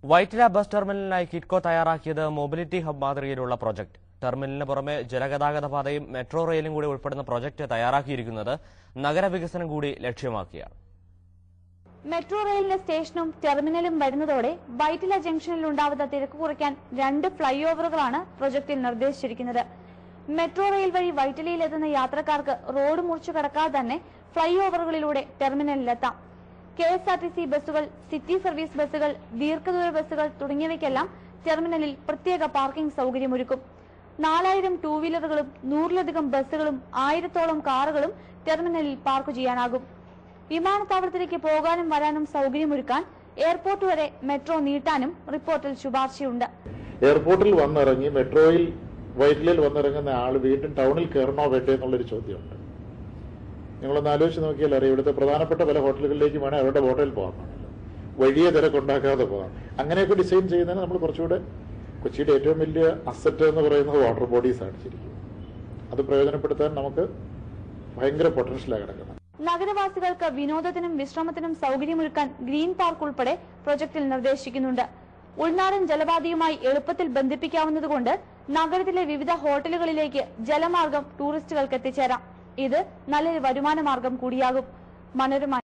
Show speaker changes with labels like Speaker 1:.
Speaker 1: Vyttila bus ടെർമിനലിനായി Kitco തയ്യാറാക്കിയത് mobility hub മാതൃകയിലുള്ള project ടെർമിനലിന് പുറമെ ജലഗതാഗത പാതയും മെട്രോ റെയിലും കൂടി ഉൾപ്പെടുന്ന പ്രൊജക്ട് തയ്യാറാക്കിയിരിക്കുന്നത് നഗരവികസനം കൂടി ലക്ഷ്യമാക്കിയാണ്
Speaker 2: മെട്രോ റെയിലിന്റെ സ്റ്റേഷനും ടെർമിനലും വരുന്നതോടെ വൈറ്റില ജംഗ്ഷനിൽ ഉണ്ടാവുന്ന തിരക്ക് കുറയ്ക്കാൻ രണ്ട് ഫ്ലൈ ഓവറുകളാണ് പ്രൊജക്ടിൽ നിർദ്ദേശിച്ചിരിക്കുന്നത് മെട്രോ റെയിൽ വഴി വൈറ്റിലയിൽ എത്തുന്ന യാത്രക്കാർക്ക് റോഡ് മുറിച്ചു കടക്കാതെ തന്നെ ഫ്ലൈ ഓവറുകളിലൂടെ ടെർമിനലിലെത്താം K S R T C ബസ്സുകൾ സിറ്റി സർവീസ് ബസ്സുകൾ ദീർഘദൂര ബസ്സുകൾ തുടങ്ങിയവയ്ക്കെല്ലാം ടെർമിനലിൽ പ്രത്യേക പാർക്കിംഗ് സൗകര്യമൊരുക്കും നാലായിരം ടൂ വീലറുകളും നൂറിലധികം ബസ്സുകളും ആയിരത്തോളം കാറുകളും ടെർമിനലിൽ പാർക്ക് ചെയ്യാനാകും വിമാനത്താവളത്തിലേക്ക് പോകാനും വരാനും സൗകര്യമൊരുക്കാൻ എയർപോർട്ട് വരെ മെട്രോ നീട്ടാനും റിപ്പോർട്ടിൽ ശുപാർശയുണ്ട്
Speaker 3: എയർപോർട്ടിൽ വന്നിറങ്ങി മെട്രോയിൽ വൈറ്റിലയിൽ വന്നിറങ്ങുന്ന ആൾ വീണ്ടും ടൗണിൽ കയറണോ വേണ്ടേ എന്നുള്ളൊരു ചോദ്യമുണ്ട് നിങ്ങളൊന്ന് ആലോചിച്ച് നോക്കിയാൽ അറിയാം ഇവിടുത്തെ പ്രധാനപ്പെട്ട പല ഹോട്ടലുകളിലേക്ക് വേണേൽ അവരുടെ ഹോട്ടലിൽ പോകാൻ പാടില്ല വഴിയെ തിരക്കുണ്ടാക്കാതെ പോകാം അങ്ങനെയൊക്കെ ഡിസൈൻ ചെയ്യുന്നതിന് നമ്മൾ കുറച്ചുകൂടെ കൊച്ചിയുടെ ഏറ്റവും വലിയ അസറ്റ് എന്ന് പറയുന്നത് വാട്ടർ ബോഡീസ് ആണ് ശരിക്കും അത് പ്രയോജനപ്പെടുത്താൻ നമുക്ക് ഭയങ്കര പൊട്ടൻഷ്യലാണ് കിടക്കുന്നത്
Speaker 2: നഗരവാസികൾക്ക് വിനോദത്തിനും വിശ്രമത്തിനും സൗകര്യമൊരുക്കാൻ ഗ്രീൻ പാർക്ക് ഉൾപ്പെടെ പ്രൊജക്ടിൽ നിർദ്ദേശിക്കുന്നുണ്ട് ഉൾനാടൻ ജലപാതയുമായി എളുപ്പത്തിൽ ബന്ധിപ്പിക്കാവുന്നതുകൊണ്ട് നഗരത്തിലെ വിവിധ ഹോട്ടലുകളിലേക്ക് ജലമാർഗം ടൂറിസ്റ്റുകൾക്ക് എത്തിച്ചേരാം ഇത് നല്ലൊരു വരുമാന മാർഗം കൂടിയാകും മനോരമ